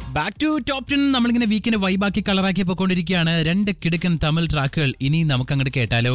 Back to top ten നമ്മളിങ്ങനെ വീക്കിനെ വൈബാക്കി കളറാക്കി പോയിക്കൊണ്ടിരിക്കുകയാണ് രണ്ട് കിടുക്കൻ തമിഴ് ട്രാക്കുകൾ ഇനി നമുക്ക് അങ്ങോട്ട് കേട്ടാലോ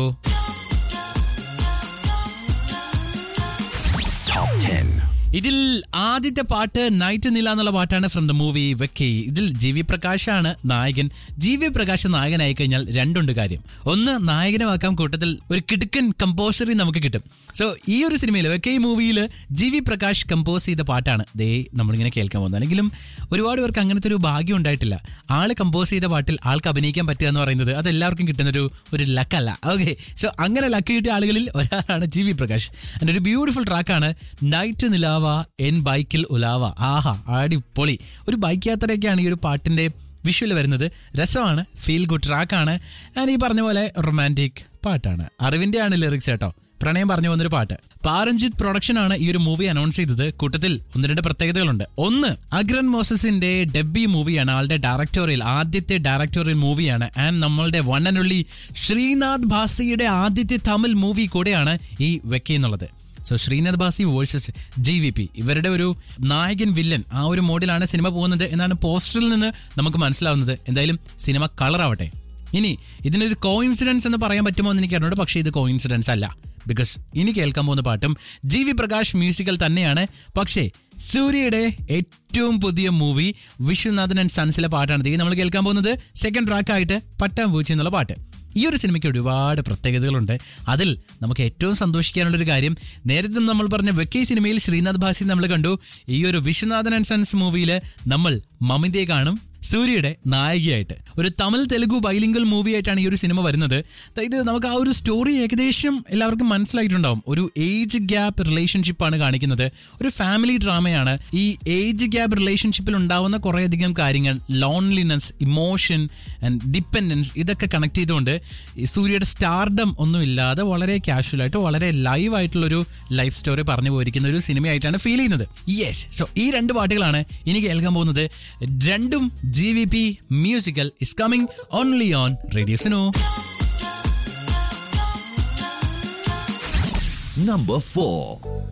ഇതിൽ ആദ്യത്തെ പാട്ട് നൈറ്റ് നില എന്നുള്ള പാട്ടാണ് ഫ്രം ദ മൂവി വെക്കേ ഇതിൽ ജി വി പ്രകാശാണ് നായകൻ ജി വി പ്രകാശ് നായകനായി കഴിഞ്ഞാൽ രണ്ടുണ്ട് കാര്യം ഒന്ന് നായകനെ വാക്കാം കൂട്ടത്തിൽ ഒരു കിടുക്കൻ കമ്പോസറി നമുക്ക് കിട്ടും സോ ഈ ഒരു സിനിമയിൽ വെക്കേ മൂവിയിൽ ജി വി പ്രകാശ് കമ്പോസ് ചെയ്ത പാട്ടാണ് ദേ നമ്മളിങ്ങനെ കേൾക്കാൻ പോകുന്നത് അല്ലെങ്കിലും ഒരുപാട് പേർക്ക് അങ്ങനത്തെ ഒരു ഭാഗ്യം ഉണ്ടായിട്ടില്ല ആള് കമ്പോസ് ചെയ്ത പാട്ടിൽ ആൾക്ക് അഭിനയിക്കാൻ പറ്റുക എന്ന് പറയുന്നത് അത് എല്ലാവർക്കും കിട്ടുന്ന ഒരു ഒരു ലക്കല്ല ഓക്കെ സോ അങ്ങനെ ലക്ക് കിട്ടിയ ആളുകളിൽ ഒരാളാണ് ജി വി പ്രകാശ് എൻ്റെ ഒരു ബ്യൂട്ടിഫുൾ ട്രാക്കാണ് നൈറ്റ് നിലാവ എൻ ബൈക്കിൽ ഉലാവ ആഹാ അടിപൊളി ഒരു ബൈക്ക് യാത്രയൊക്കെയാണ് ഈ ഒരു പാട്ടിന്റെ വിഷ്വൽ വരുന്നത് രസമാണ് ഫീൽ ഗുഡ് ട്രാക്കാണ് ഞാൻ ഈ പറഞ്ഞ പോലെ റൊമാൻറ്റിക് പാട്ടാണ് അറിവിന്റെ ആണ് ലിറിക്സ് കേട്ടോ പ്രണയം പറഞ്ഞു വന്നൊരു പാട്ട് പാരഞ്ജിത്ത് പ്രൊഡക്ഷൻ ആണ് ഈ ഒരു മൂവി അനൗൺസ് ചെയ്തത് കൂട്ടത്തിൽ ഒന്ന് രണ്ട് പ്രത്യേകതകളുണ്ട് ഒന്ന് അഗ്രൻ മോസസിന്റെ ഡെബി മൂവിയാണ് ആളുടെ ഡയറക്ടോറിയൽ ആദ്യത്തെ ഡയറക്ടോറിയൽ മൂവിയാണ് ആൻഡ് നമ്മളുടെ വൺ ആൻഡ് ഒള്ളി ശ്രീനാഥ് ഭാസിയുടെ ആദ്യത്തെ തമിഴ് മൂവി കൂടെയാണ് ഈ വെക്കി എന്നുള്ളത് so Sreenath Bhasi versus G V P ഇവരുടെ ഒരു നായകൻ വില്ലൻ ആ ഒരു മോഡിലാണ് സിനിമ പോകുന്നത് എന്നാണ് പോസ്റ്ററിൽ നിന്ന് നമുക്ക് മനസ്സിലാവുന്നത് എന്തായാലും സിനിമ കളറാവട്ടെ ഇനി ഇതിനൊരു കോയിൻസിഡൻസ് എന്ന് പറയാൻ പറ്റുമോ എന്ന് എനിക്ക് അറിഞ്ഞൂടെ പക്ഷേ ഇത് കോയിൻസിഡൻസ് അല്ല ബിക്കോസ് ഇനി കേൾക്കാൻ പോകുന്ന പാട്ടും ജി വി പ്രകാശ് മ്യൂസിക്കൽ തന്നെയാണ് പക്ഷേ സൂര്യയുടെ ഏറ്റവും പുതിയ മൂവി വിശ്വനാഥൻ ആൻഡ് സൺസിലെ പാട്ടാണ് ഇത് നമ്മൾ കേൾക്കാൻ പോകുന്നത് സെക്കൻഡ് ട്രാക്കായിട്ട് പട്ടാം പൂച്ചി എന്നുള്ള പാട്ട് ഈ ഒരു സിനിമയ്ക്ക് ഒരുപാട് പ്രത്യേകതകളുണ്ട് അതിൽ നമുക്ക് ഏറ്റവും സന്തോഷിക്കാനുള്ള ഒരു കാര്യം നേരത്തെ നമ്മൾ പറഞ്ഞ വെക്കേ സിനിമയിൽ ശ്രീനാഥ് ഭാസി നമ്മൾ കണ്ടു ഈ ഒരു വിശ്വനാഥൻ ആൻഡ് സൺസ് മൂവിയിൽ നമ്മൾ മമിതയെ കാണും സൂര്യയുടെ നായികയായിട്ട് ഒരു തമിഴ് തെലുഗു ബൈലിംഗൽ മൂവി ആയിട്ടാണ് ഈ ഒരു സിനിമ വരുന്നത് ഇത് നമുക്ക് ആ ഒരു സ്റ്റോറി ഏകദേശം എല്ലാവർക്കും മനസ്സിലായിട്ടുണ്ടാവും ഒരു ഏജ് ഗ്യാപ്പ് റിലേഷൻഷിപ്പാണ് കാണിക്കുന്നത് ഒരു ഫാമിലി ഡ്രാമയാണ് ഈ ഏജ് ഗ്യാപ്പ് റിലേഷൻഷിപ്പിൽ ഉണ്ടാവുന്ന കുറേയധികം കാര്യങ്ങൾ ലോൺലിനെസ് ഇമോഷൻ ആൻഡ് ഡിപ്പെൻഡൻസ് ഇതൊക്കെ കണക്ട് ചെയ്തുകൊണ്ട് ഈ സൂര്യയുടെ സ്റ്റാർഡം ഒന്നുമില്ലാതെ വളരെ കാഷ്വൽ ആയിട്ട് വളരെ ലൈവ് ആയിട്ടുള്ളൊരു ലൈഫ് സ്റ്റോറി പറഞ്ഞു പോയിരിക്കുന്ന ഒരു സിനിമയായിട്ടാണ് ഫീൽ ചെയ്യുന്നത് യെസ് സോ ഈ രണ്ട് പാട്ടുകളാണ് ഇനി കേൾക്കാൻ പോകുന്നത് രണ്ടും G V P musical is coming only on radio Sino Number 4.